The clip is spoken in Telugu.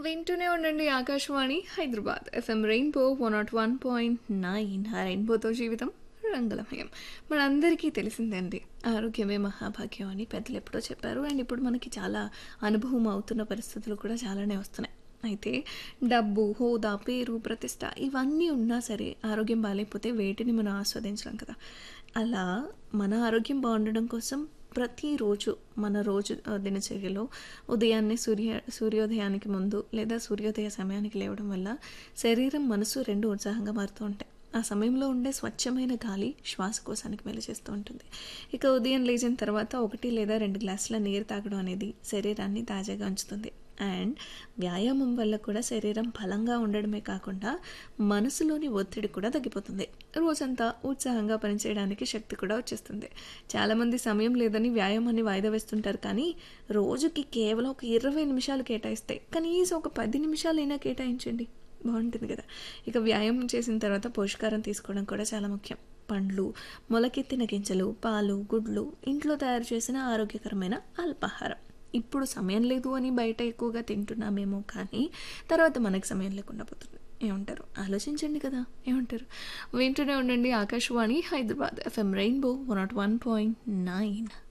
వింటూనే ఉండండి Akashvani Hyderabad FM rainbow one naught one point nine ఆ రెయిన్బోతో జీవితం రంగులమయం మనందరికీ తెలిసిందండి ఆరోగ్యమే మహాభాగ్యం అని పెద్దలు ఎప్పుడో చెప్పారు అండ్ ఇప్పుడు మనకి చాలా అనుభవం అవుతున్న పరిస్థితులు కూడా చాలానే వస్తున్నాయి అయితే డబ్బు హోదా పేరు ప్రతిష్ట ఇవన్నీ ఉన్నా సరే ఆరోగ్యం బాగాలేకపోతే వేటిని మనం ఆస్వాదించలేం కదా అలా మన ఆరోగ్యం బాగుండడం కోసం ప్రతిరోజు మన రోజు ఆ, దినచర్యలో ఉదయాన్నే సూర్య సూర్యోదయానికి ముందు లేదా సూర్యోదయ సమయానికి లేవడం వల్ల శరీరం మనసు రెండు ఉత్సాహంగా మారుతూ ఉంటాయి ఆ సమయంలో ఉండే స్వచ్ఛమైన గాలి శ్వాసకోశానికి మేలు చేస్తూ ఉంటుంది ఇక ఉదయం లేచిన తర్వాత ఒకటి లేదా రెండు గ్లాసుల నీరు తాగడం అనేది శరీరాన్ని తాజాగా ఉంచుతుంది అండ్ వ్యాయామం వల్ల కూడా శరీరం బలంగా ఉండడమే కాకుండా మనసులోని ఒత్తిడి కూడా తగ్గిపోతుంది రోజంతా ఉత్సాహంగా పనిచేయడానికి శక్తి కూడా వచ్చేస్తుంది చాలామంది సమయం లేదని వ్యాయామాన్ని వాయిదా వేస్తుంటారు కానీ రోజుకి కేవలం ఒక ఇరవై నిమిషాలు కేటాయిస్తే కనీసం ఒక పది నిమిషాలైనా కేటాయించండి బాగుంటుంది కదా ఇక వ్యాయామం చేసిన తర్వాత పోషకారం తీసుకోవడం కూడా చాలా ముఖ్యం పండ్లు మొలకెత్తిన గింజలు పాలు గుడ్లు ఇంట్లో తయారు చేసిన ఆరోగ్యకరమైన అల్పాహారం ఇప్పుడు సమయం లేదు అని బయట ఎక్కువగా తింటున్నామేమో కానీ తర్వాత మనకి సమయం లేకుండా పోతుంది ఏమంటారు ఆలోచించండి కదా ఏమంటారు వింటూనే ఉండండి Akashvani Hyderabad FM rainbow one naught one point nine